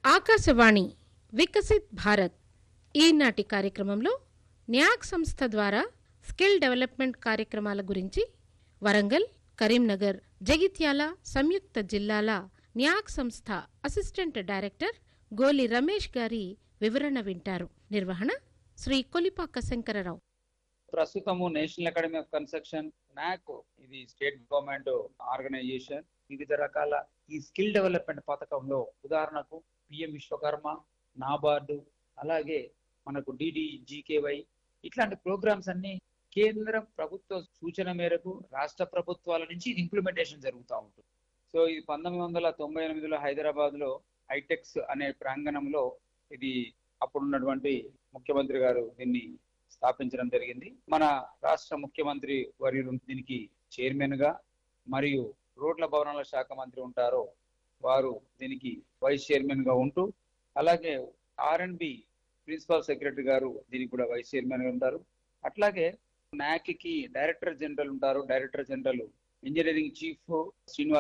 ఆకాశవాణి వికసిత్ భారత్ ఈనాటి కార్యక్రమంలో న్యాక్ సంస్థ ద్వారా స్కిల్ డెవలప్మెంట్ కార్యక్రమాల గురించి వరంగల్ కరీంనగర్ జగిత్యాల సంయుక్త జిల్లాల న్యాక్ సంస్థ అసిస్టెంట్ డైరెక్టర్ గోలి రమేష్ గారి వివరణ వింటారు నిర్వహణ శ్రీ కొలిపాక శంకరరావు ప్రస్తుతము నేషనల్ అకాడమీ ఆఫ్ కన్స్ట్రక్షన్ నాక్ ఇది స్టేట్ గవర్నమెంట్ ఆర్గనైజేషన్ వివిధ రకాల ఈ స్కిల్ డెవలప్మెంట్ పథకంలో ఉదాహరణకు పిఎం విశ్వకర్మ నాబార్డు అలాగే మనకు డిడిజికేవై ఇట్లాంటి ప్రోగ్రామ్స్ అన్ని కేంద్ర ప్రభుత్వ సూచన మేరకు రాష్ట్ర ప్రభుత్వాల నుంచి ఇది ఇంప్లిమెంటేషన్ జరుగుతూ ఉంటుంది సో ఇది పంతొమ్మిది వందల తొంభై ఎనిమిదిలో హైదరాబాద్ లో హైటెక్స్ అనే ప్రాంగణంలో ఇది అప్పుడున్నటువంటి ముఖ్యమంత్రి గారు దీన్ని స్థాపించడం జరిగింది మన రాష్ట్ర ముఖ్యమంత్రి వర్యులు దీనికి చైర్మన్ గా మరియు రోడ్ల భవనాల శాఖ మంత్రి ఉంటారో వారు దీనికి వైస్ చైర్మన్ గా ఉంటూ అలాగే R and B principal secretary గారు దీనికి కూడా వైస్ చైర్మన్ గా ఉంటారు అట్లాగే నాక్ కి డైరెక్టర్ జనరల్ ఉంటారు director general engineering chief Srinivas